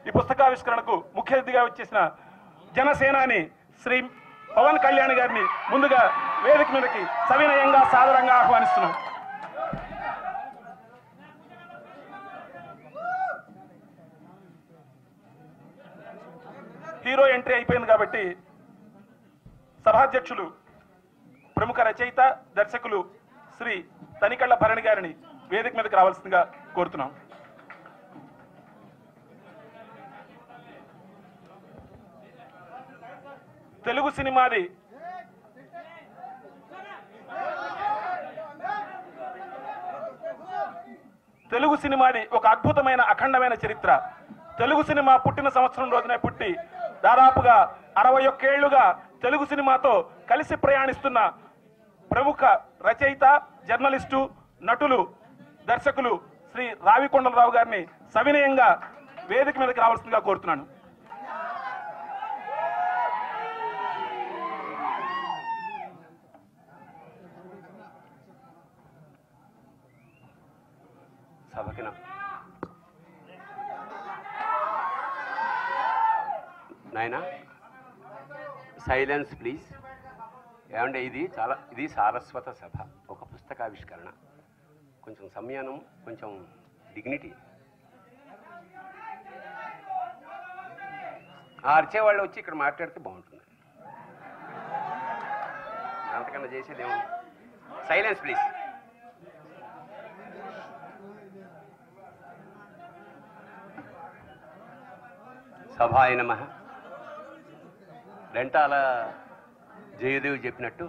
ఈ పుస్తకావిష్కరణకు ముఖ్య అతిథిగా వచ్చేసిన జనసేనాని శ్రీ పవన్ కళ్యాణ్ గారిని ముందుగా వేదిక మీదకి సవినయంగా సాదరంగా ఆహ్వానిస్తున్నాం హీరో ఎంట్రీ అయిపోయింది కాబట్టి సభాధ్యక్షులు ప్రముఖ రచయిత దర్శకులు శ్రీ తనికళ్ళ భరణి గారిని వేదిక మీదకి రావాల్సిందిగా కోరుతున్నాం తెలుగు సినిమాది తెలుగు సినిమాది ఒక అద్భుతమైన అఖండమైన చరిత్ర తెలుగు సినిమా పుట్టిన సంవత్సరం రోజునే పుట్టి దాదాపుగా అరవై ఒక్కేళ్లుగా తెలుగు సినిమాతో కలిసి ప్రయాణిస్తున్న ప్రముఖ రచయిత జర్నలిస్టు నటులు దర్శకులు శ్రీ రావికొండలరావు గారిని సవినయంగా వేదిక మీదకి రావాల్సిందిగా కోరుతున్నాను సభకి నా- నాయనా సైలెన్స్ ప్లీజ్ ఏమంటే ఇది చాలా ఇది సారస్వత సభ ఒక పుస్తకావిష్కరణ కొంచెం సంయానం కొంచెం డిగ్నిటీ ఆ అరిచేవాళ్ళు వచ్చి ఇక్కడ మాట్లాడితే బాగుంటుంది అంతకన్నా చేసేది ఏముంది సైలెన్స్ ప్లీజ్ సభాయ నమ రెంటాల జయదేవి చెప్పినట్టు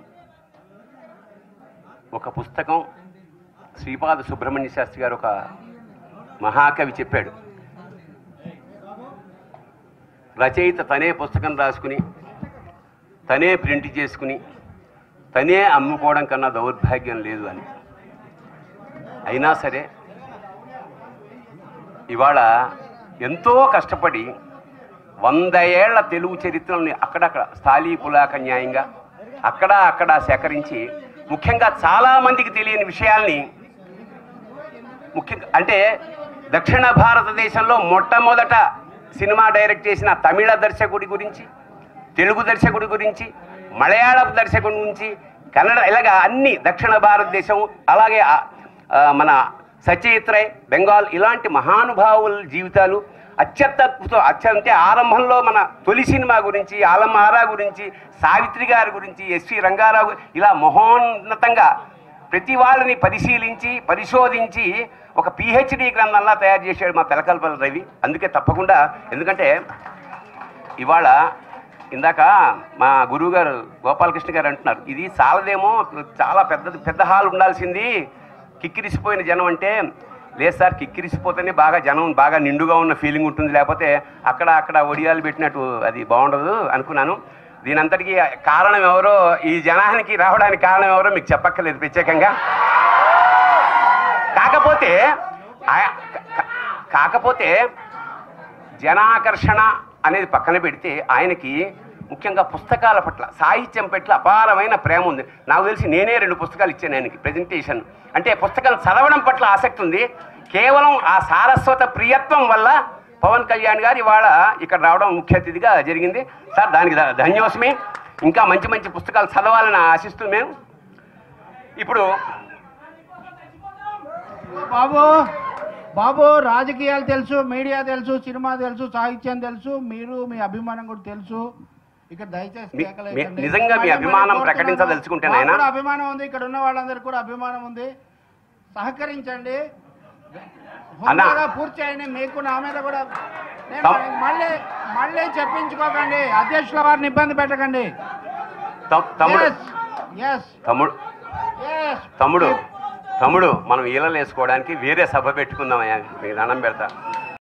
ఒక పుస్తకం శ్రీపాద సుబ్రహ్మణ్య శాస్త్రి గారు ఒక మహాకవి చెప్పాడు రచయిత తనే పుస్తకం రాసుకుని తనే ప్రింట్ చేసుకుని తనే అమ్ముకోవడం కన్నా దౌర్భాగ్యం లేదు అని అయినా సరే ఇవాళ ఎంతో కష్టపడి వంద ఏళ్ల తెలుగు చరిత్రని అక్కడక్కడ స్థాళీ పులాక న్యాయంగా అక్కడ అక్కడ సేకరించి ముఖ్యంగా చాలామందికి తెలియని విషయాల్ని ముఖ్యంగా అంటే దక్షిణ భారతదేశంలో మొట్టమొదట సినిమా డైరెక్ట్ చేసిన తమిళ దర్శకుడి గురించి తెలుగు దర్శకుడి గురించి మలయాళ దర్శకుడి గురించి కన్నడ ఇలాగా అన్ని దక్షిణ భారతదేశం అలాగే ఆ- ఆ, మన సచయిత్ రే బెంగాల్ ఇలాంటి మహానుభావుల జీవితాలు అత్యద్భుత అత్యంటే ఆరంభంలో మన తొలి సినిమా గురించి ఆలం ఆరా గురించి సావిత్రి గారి గురించి ఎస్వి రంగారావు ఇలా మహోన్నతంగా ప్రతి వాళ్ళని పరిశీలించి పరిశోధించి ఒక పిహెచ్డి గ్రంథంలా తయారు చేశాడు మా తెలకల్పల రవి అందుకే తప్పకుండా ఎందుకంటే ఇవాళ ఇందాక మా గురువు గారు గోపాలకృష్ణ గారు అంటున్నారు ఇది చాలదేమో చాలా పెద్ద పెద్ద హాల్ ఉండాల్సింది కిక్కిరిసిపోయిన జనం అంటే లేదు సార్ కిక్కిరిసిపోతేనే బాగా జనం బాగా నిండుగా ఉన్న ఫీలింగ్ ఉంటుంది లేకపోతే అక్కడ అక్కడ ఒడియాలు పెట్టినట్టు అది బాగుండదు అనుకున్నాను దీని అంతటికీ కారణం ఎవరో ఈ జనానికి రావడానికి కారణం ఎవరో మీకు చెప్పక్కర్లేదు ప్రత్యేకంగా కాకపోతే ఆ- కా- కాకపోతే జనాకర్షణ అనేది పక్కన పెడితే ఆయనకి ముఖ్యంగా పుస్తకాల పట్ల సాహిత్యం పట్ల అపారమైన ప్రేమ ఉంది నాకు తెలిసి నేనే రెండు పుస్తకాలు ఇచ్చాను ఆయనకి ప్రజెంటేషన్ అంటే పుస్తకాలు చదవడం పట్ల ఆసక్తి ఉంది కేవలం ఆ సారస్వత ప్రియత్వం వల్ల పవన్ కళ్యాణ్ గారు ఇవాళ ఇక్కడ రావడం ముఖ్య అతిథిగా జరిగింది సార్ దానికి ధ- ధన్యోస్మి ఇంకా మంచి మంచి పుస్తకాలు చదవాలని ఆశిస్తూ మేము ఇప్పుడు బాబు బాబు రాజకీయాలు తెలుసు మీడియా తెలుసు సినిమా తెలుసు సాహిత్యం తెలుసు మీరు మీ అభిమానం కూడా తెలుసు ఇక్కడ దయచేసి మీ- కేకలేయకండి. మీ- నిజంగా మీ మళ్ళీ అభిమానం మళ్ళీ ప్రకటించదలుచుకుంటే మాకు నాయనా? కూడా అభిమానం ఉంది ఇక్కడ ఉన్న వాళ్ళందరికీ కూడా అభిమానం ఉంది సహకరించండి అన్నా. హుందాగా పూర్తి చేయండి మీకు నా మీద కూడా నేను తమ్- మళ్ళీ మళ్ళీ చెప్పించుకోకండి అధ్యక్షుల వారిని ఇబ్బంది పెట్టకండి తమ్- తమ్ముడు ఎస్ తమ్ముడు ఎస్ తమ్ముడు తమ్ముడు మనం ఈలలు వేసుకోవడానికి వేరే సభ పెట్టుకుందామయ్యా మీకు దండం పెడతా